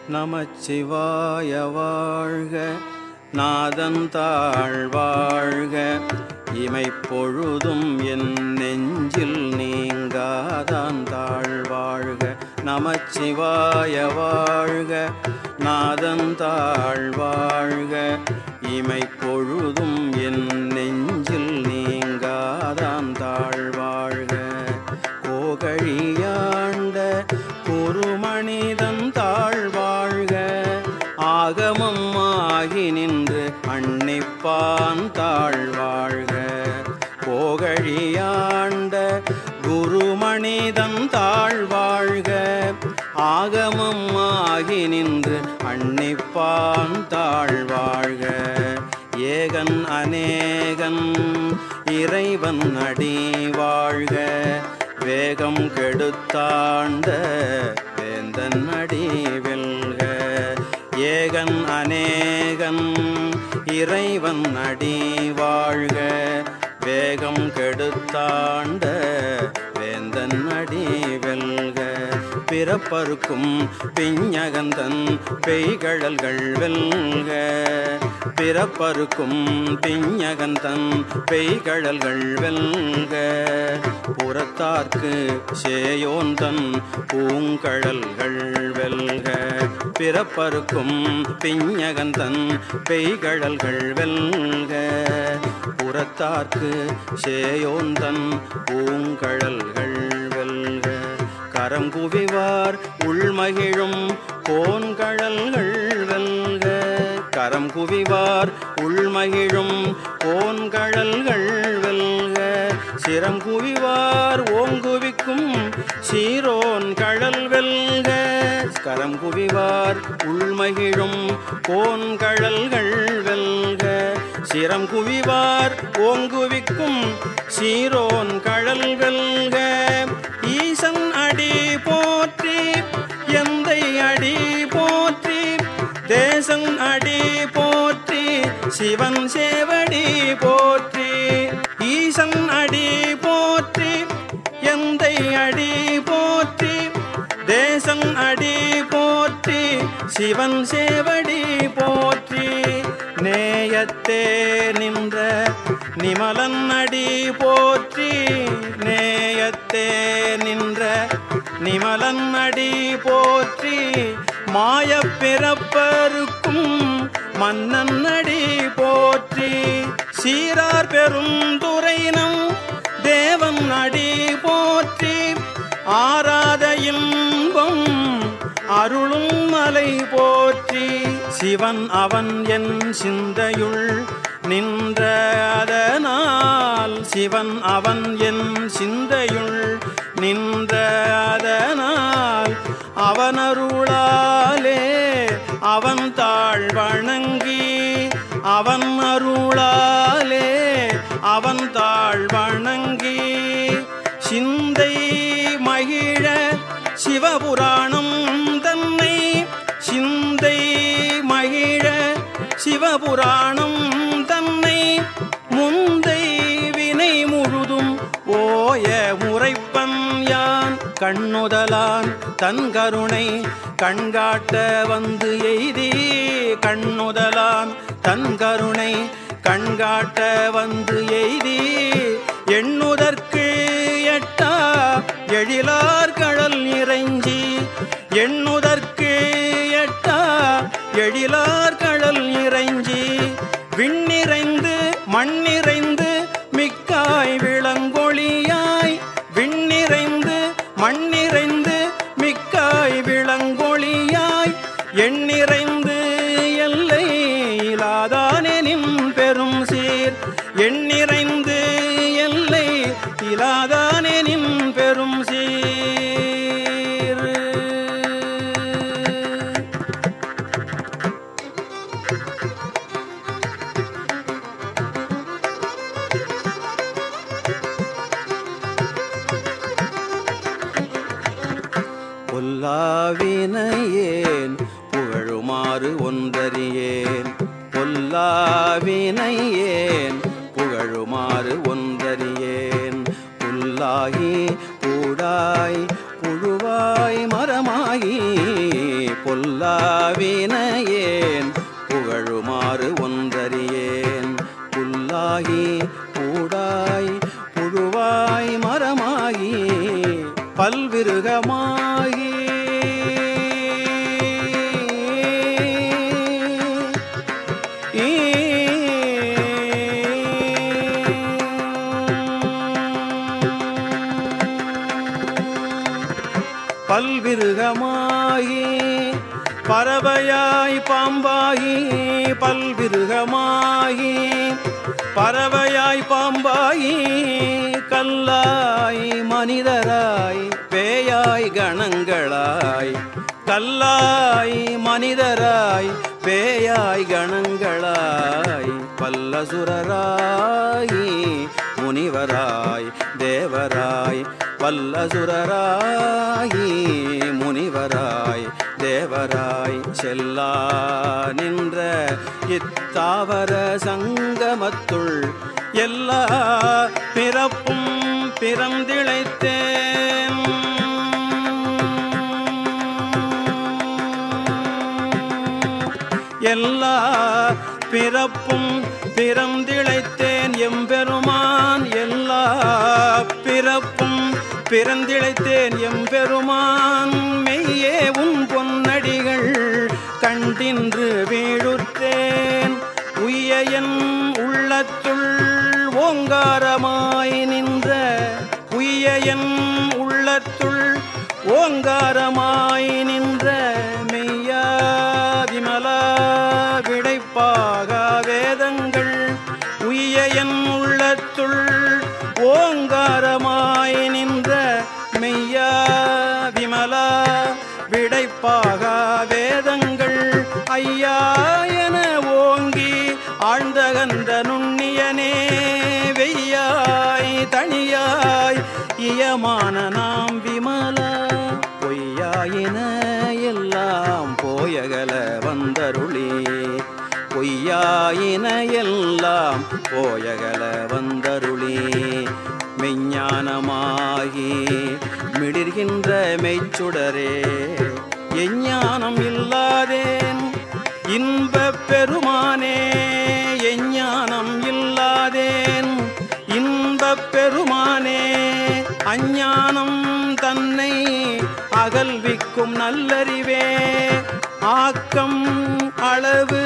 நமச்சிவாய வாழ்க நாதந்தாள் வாழ்க இமைப்பொழுதும் என் நெஞ்சில் நீங்காதான் தாழ் வாழ்க நமச்சிவாய வாழ்க நாதந்தாள் வாழ்க இமைப்பொழுதும் என் நெஞ்சில் நீங்காதான் தாழ் வாழ்க கோகழியாண்ட குருமனிதன் தாழ்வாழ்க ஆகமம் ஆகி நின்று அன்னிப்பான் தாழ்வாழ்க கோகழியாண்ட குருமனிதன் தாழ்வாழ்க ஆகமம் ஆகி நின்று அன்னிப்பான் தாழ்வாழ்க ஏகன் அநேகன் இறைவன் அடி வாழ்க வேகம் கெடுத்தாண்ட வேந்தன் அடி வெல்க ஏகன் அநேகன் இறைவன் அடி வாழ்க வேகம் கெடுத்தாண்ட வேந்தன் அடி வெல்க பிறப்பருக்கும் பிஞகந்தன் பெய்கழல்கள் வெல்க பிறப்பருக்கும் பிஞகந்தன் பெய்கழல்கள் வெல்க புறத்தார்க்கு சேயோந்தன் பூங்கழல்கள் வெல்க பிறப்பருக்கும் பிஞகந்தன் பெய்கழல்கள் வெல்க புறத்தார்க்கு சேயோந்தன் பூங்கழல்கள் வெல்க கரம் குவிவார் உள்மகிழும் கோன்கழல்கள் வெல்க கரம் குவிவார் உள்மகிழும் கோன்கழல்கள் வெல்க சிரம் குவிவார் ஓங்குவிக்கும் சீரோன் கழல் வெல்க கரம் குவிவார் உள்மகிழும் கோன்கழல்கள் வெல்க சிரம் குவிவார் ஓங்குவிக்கும் சீரோன் கழல் வெல்க ஈசன் அடி போற்றி எந்தை அடி போற்றி தேசன் அடி போற்றி சிவன் சேவடி போற்றி ஈசன் அடி போற்றி எந்தை அடி போற்றி தேசம் அடி போற்றி சிவன் சேவடி போற்றி நேயத்தே நின்ற நிமலன் அடி போற்றி நேயத்தே நின்ற நிமலன் அடி போற்றி மாயப் பிறப்பருக்கும் மன்னன் அடி போற்றி சீரார் பெருந்துரைனம் தேவன் அடி போற்றி ஆராத இன்பம் அருளும் மலை போற்றி சிவன் அவன் என் சிந்தையுள் நின்ற அதனால் சிவன் அவன் என் சிந்தையுள் நின்ற அதனால் அவனருளாலே அவன் தாழ் வணங்கி அவன் அருளாலே அவன் தாழ் வணங்கி சிந்தை மகிழ சிவபுராணம் தன்னை சிந்தை மகிழ சிவபுராணம் தன்னை முந்தை வினை முழுதும் ஓய முறைப்பன் யான் கண்ணுதலான் தன் கருணை கண்காட்ட வந்து எய்தி கண்ணுதலான் தன் கருணை கண்காட்ட வந்து எய்தி எண்ணுதற்கு எட்டா எழிலார் கடல் இறைஞ்சி எண்ணுதற்கு எட்டா எழிலார் கடல் இறைஞ்சி விண்ணிறைந்து மண்ணிறைந்து மிக்காய் விளங்கொழியாய் விண்ணிறைந்து மண்ணிறைந்து மிக்காய் விளங்கொழியாய் எண்ணிறைந்து எல்லை இலாதானெனின் பெரும் சீர் எண்ணிறைந்து எல்லை இலாதானெனின் பெரும் சீர் பொல்லாவினையேன் புகழுமாறு ஒன்றறியேன் பொல்லாவினையேன் புகழுமாறு ஒன்றறியேன் புல்லாகி பூடாய் புழுவாய் மரமாகி பொல்லாவினையேன் புகழுமாறு ஒன்றறியேன் புல்லாகி பூடாய் புழுவாய் மரமாகி பல்விருகமாகி பல்விருகமாகி பறவையாய் பாம்பாகி பல்விருகமாகி பறவையாய் பாம்பாயி கல்லாய் மனிதராய் பேயாய் கணங்களாய் கல்லாய் மனிதராய் பேயாய் கணங்களாய் பல்லசுரராய் முனிவராய் தேவராய் வல்லசுரராய் முனிவராய் தேவராய் செல்லா நின்ற இத்தாவர சங்கமத்துள் எல்லா பிறப்பும் பிறந்திழைத்தேன் எல்லா பிறப்பும் பிறந்திழைத்தேன் எம்பெருமான் எல்லா பிறப்பும் பிறந்திழைத்தேன் எம்பெருமான் மெய்யே உன் பொன்னடிகள் கண்டின்று வீழுற்றேன் உய்ய என் உள்ளத்துள் ஓங்காரமாய் நின்ற உய்ய என் உள்ளத்துள் ஓங்காரமாய் நின்ற மெய்யா விமலா விடைப்பாக வேதங்கள் உய்ய என் உள்ளத்துள் ஓங்காரமாய் நின்ற மெய்யா விமலா விடைப்பாக வேதங்கள் ஐயா என ஓங்கி ஆழ்ந்தகன்ற நுண்ணியனே வெய்யாய் தனியாய் இயமான நாம் விமலா பொய்யாயின எல்லாம் போயகல வந்தருளி பொய்யாயின எல்லாம் போயகல வந்தருளி மெஞ்ஞானமாகி மிடிர்கின்ற மெய்ச்சுடரே எஞ்ஞானம் இல்லாதேன் இன்பப் பெருமானே எஞ்ஞானம் இல்லாதேன் இன்பப் பெருமானே அஞ்ஞானம் தன்னை அகல்விக்கும் நல்லறிவே ஆக்கம் அளவு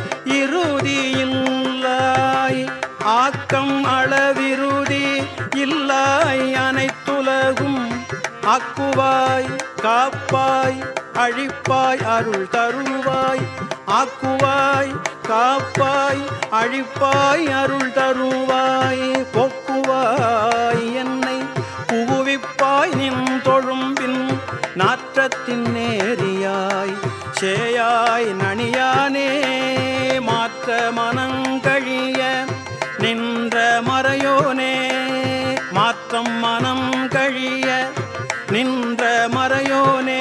இறுதியில்லாய் ஆக்கம் அளவிருதி இல்லாய் அனைத்துலகும் ஆக்குவாய் காப்பாய் அழிப்பாய் அருள் தருவாய் ஆக்குவாய் காப்பாய் அழிப்பாய் அருள் தருவாய் போக்குவாய் என்னை புகுவிப்பாய் நின் தொழும்பின் நாற்றத்தின் நேரியாய் சேயாய் நனியானே மாற்ற மனங்கழிய நின்ற மறையோனே மாற்றம் மனம் கழிய நின்ற மறையோனே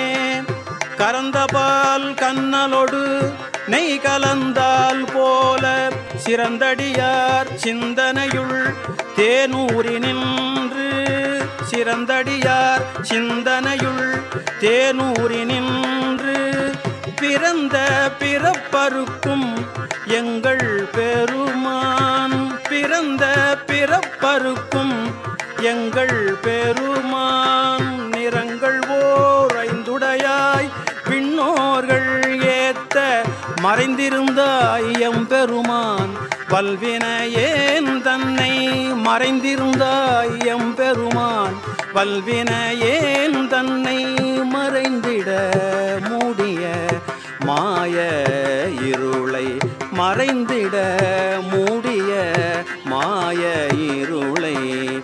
கறந்தபால் கண்ணலொடு நெய் கலந்தால் போல சிறந்தடியார் சிந்தனையுள் தேனூரி நின்று சிறந்தடியார் சிந்தனையுள் தேனூரி நின்று பிறந்த பிறப்பருக்கும் எங்கள் பெருமான் பிறந்த பிறப்பருக்கும் எங்கள் பெருமான் நிறங்கள் ஓர் ஐந்துடையாய் விண்ணோர்கள் ஏத்த மறைந்திருந்தாய் எம்பெருமான் வல்வினையேன் தன்னை மறைந்திருந்தாய் எம்பெருமான் வல்வினையேன் தன்னை மறைந்திட மூடிய மாய இருளை மறைந்திட மூடிய மாய இருளை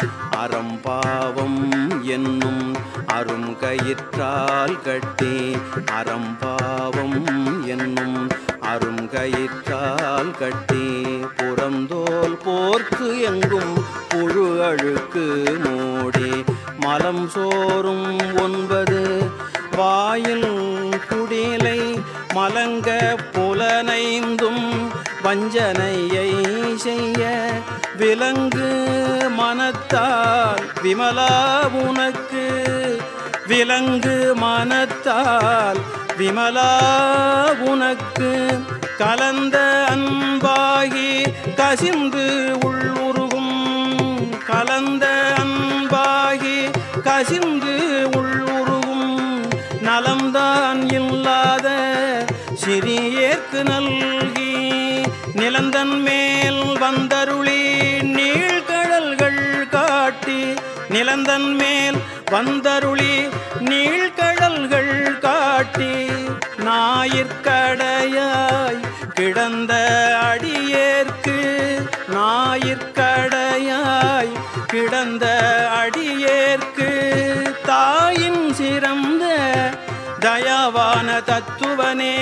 அறம்பாவம் என்னும் அரும் கயிற்றால் கட்டி அறம்பாவம் என்னும் அரும் கயிற்றால் கட்டி புறந்தோல் போர்க்கு எங்கும் புழு அழுக்கு மூடி மலம் சோறும் ஒன்பது வாயில் குடிலை மலங்க புலனைந்தும் வஞ்சனையை செய்ய விலங்கு மனத்தால் விமலா உனக்கு விலங்கு மனத்தால் விமலா உனக்கு கலந்த அன்பாகி கசிந்து உள்ளுருகும் கலந்த அன்பாகி கசிந்து உள்ளுருகும் நலம்தான் இல்லாத சிறியேற்கு நல்கி நிலந்தன் மேல் வந்தருளி நீழ்கடல்கள் காட்டி நிலந்தன் மேல் வந்தருளி நீழ்கடல்கள் காட்டி ஞாயிற்கடையாய் கிடந்த அடியேற்கு ஞாயிற்கடையாய் கிடந்த அடியேற்கு தாயின் சிறந்த தயாவான தத்துவனே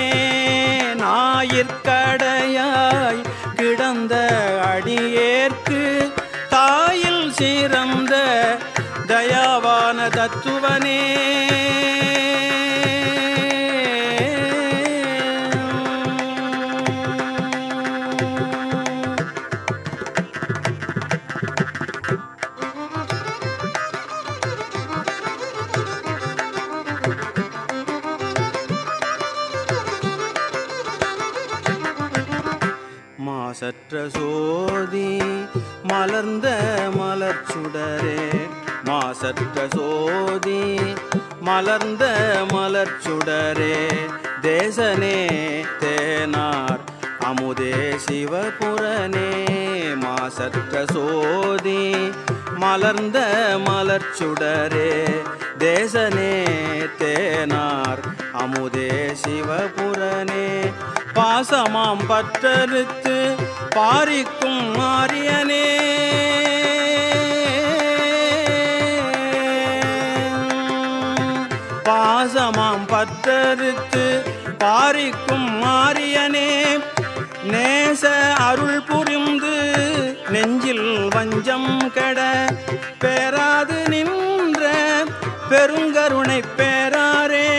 ஞாயிற்கடையாய் கிடந்த அடியேற்கு தாயில் சிறந்த தயாவான தத்துவனே மாசற்ற சோதி மலர்ந்த மலர்ச்சுடரே மாசற்ற சோதி மலர்ந்த மலர்ச்சுடரே தேசனே தேனார் அமுதே சிவபுரனே மாசற்ற சோதி மலர்ந்த மலர்ச்சுடரே தேசனே தேனார் அமுதே சிவபுரனே பாசமாம் பற்றறுத்து பாரிக்கும் மாரியனே பாசமாம் பற்றறுத்து பாரிக்கும் மாரியனே நேச அருள் புரிந்து நெஞ்சில் வஞ்சம் கெட பேராது நின்ற பெருங்கருணை பேராரே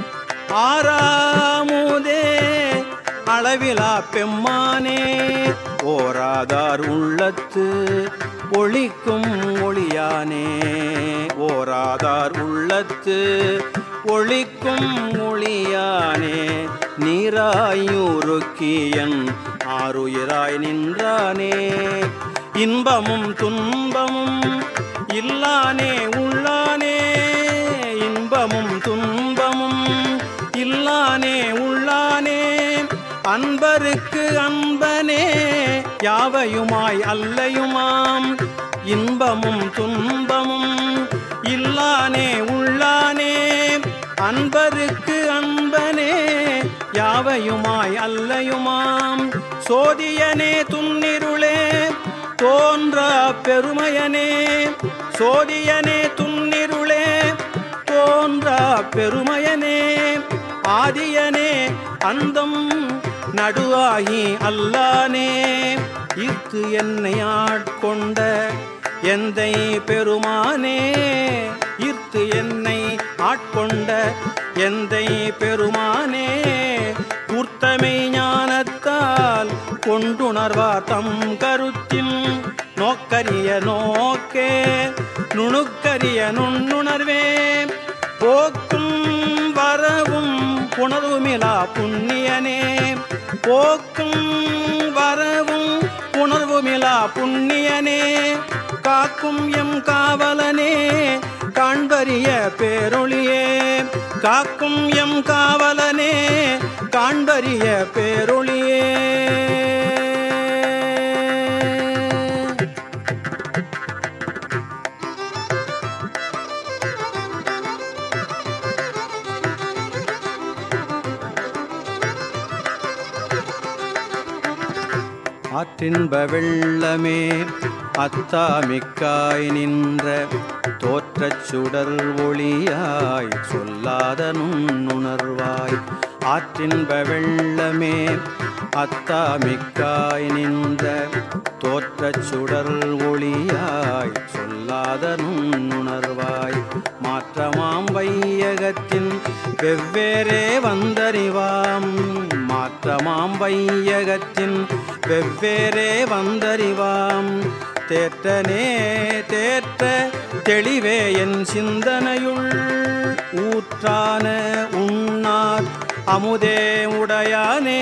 ஆறாமுதே அளவிலா பெம்மானே ஓராதார் உள்ளத்து ஒளிக்கும் ஒளியானே ஓராதார் உள்ளத்து ஒளிக்கும் ஒளியானே நீராயுருக்கியன் ஆறுயிராய் நின்றானே இன்பமும் துன்பமும் இல்லானே உள்ளானே இன்பமும் துன்பமும் இல்லானே உள்ளானே அன்பருக்கு அன்பனே யாவையுமாய் அல்லையுமாம் இன்பமும் துன்பமும் இல்லானே உள்ளானே அன்பருக்கு அன்பனே யாவையுமாய் அல்லையுமாம் சோதியனே துன்னிருளே தோன்றா பெருமையனே சோதியனே துன்னிருளே தோன்றா பெருமையனே ஆதியனே அந்தம் நடுவாகி அல்லானே ஈர்த்து என்னை ஆட்கொண்ட எந்தை பெருமானே ஈர்த்து என்னை ஆட்கொண்ட எந்தை பெருமானே கூர்த்தமை ஞானத்தால் கொண்டுணர்வார் தம் கருத்தின் நோக்கரிய நோக்கே நுணுக்கரிய நுண்ணுணர்வே போக்கும் வரவும் புணர்வுமிலா புண்ணியனே போக்கும் வரவும் புணர்வுமிலா புண்ணியனே காக்கும் எம் காவலனே காண்பரிய பேரொளியே காக்கும் எம் காவலனே காண்பரிய பேரொளியே ஆற்றின்ப வெள்ளமே அத்தாமிக்காய் நின்ற தோற்றச் சுடர் ஒளியாய் சொல்லாத நுண்ணுணர்வாய் ஆற்றின்ப வெள்ளமே அத்தாமிக்காய் நின்ற தோற்றச் சுடர் ஒளியாய் சொல்லாத நுண்ணுணர்வாய் மாற்றமாம் வையகத்தின் வெவ்வேறே வந்தறிவாம் மாற்றமாம் வையகத்தின் வெவ்வேறே வந்தறிவாம் தேற்றனே தேற்ற தெளிவே என் சிந்தனையுள் ஊற்றான உண்ணார் அமுதே உடையானே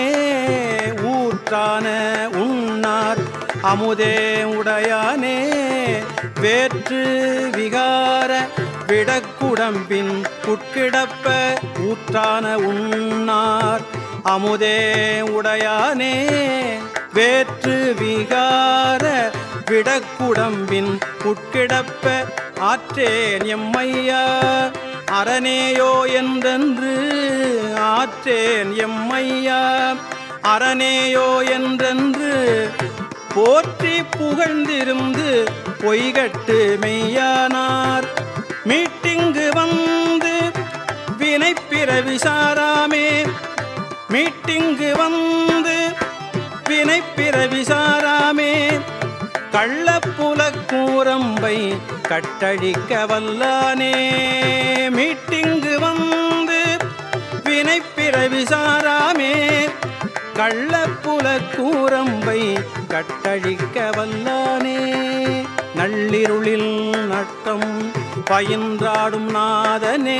ஊற்றான உண்ணார் அமுதே உடையானே வேற்று விகார விடக்குடம்பின் உட்கிடப்ப ஊற்றான உண்ணார் அமுதே உடையானே வேற்று விகார விடக்குடம்பின் உட்கிடப்ப ஆற்றேன் எம்மையா அரணேயோ என்றென்று ஆற்றேன் எம்மையா அரணேயோ என்றென்று போற்றி புகழ்ந்திருந்து பொய்கட்டு மெய்யானார் மீட்டிங்கு வந்து வினைப்பிற விசாராமே மீட்டிங்கு வந்து வினைப்பிற விசாராமே கள்ளப்புல கூரம்பை கட்டழிக்க வல்லானே மீட்டிங்கு வந்து வினைப்பிற விசாராமே கள்ளப்புல கூரம்பை கட்டழிக்க வல்லானே நள்ளிருளில் நட்டம் பயின்றாடும் நாதனே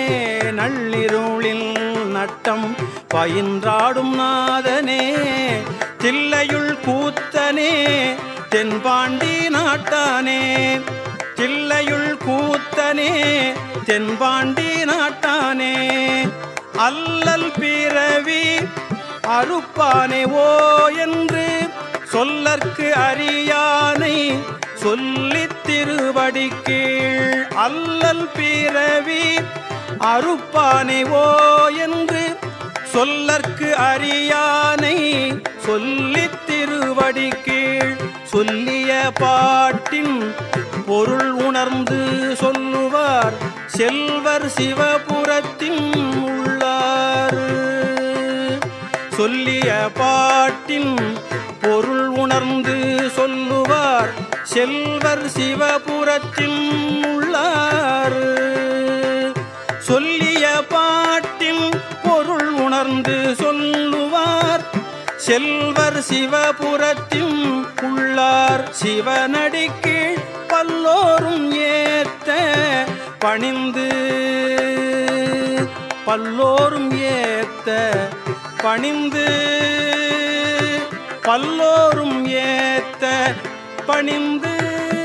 நள்ளிருளில் நட்டம் பயின்றாடும் நாதனே தில்லையுள் கூத்தனே தென்பாண்டி நாட்டானே தில்லையுள் கூத்தனே தென்பாண்டி நாட்டானே அல்லல் பிறவி அறுப்பானே ஓ என்று சொல்லற்கு அறியானை சொல்லித் திருவடி கீழ் அல்லல் பிறவி அறுப்பானே ஓ என்று சொல்லற்கு அறியானை சொல்லித் திருவடி கீழ் சொல்லிய பாட்டின் பொருள் உணர்ந்து சொல்லுவார் செல்வர் சிவபுரத்தின் உள்ளார் சொல்லிய பாட்டின் பொருள் உணர்ந்து சொல்லுவார் செல்வர் சிவபுரத்தின் உள்ளார் சொல்லிய பாட்டின் பொருள் உணர்ந்து சொல்லுவார் செல்வர் சிவபுரத்தின் உள்ளார் சிவனடிக்கு பல்லோரும் ஏத்த பணிந்து பல்லோரும் ஏத்த பணிந்து பல்லோரும் ஏத்த பணிந்து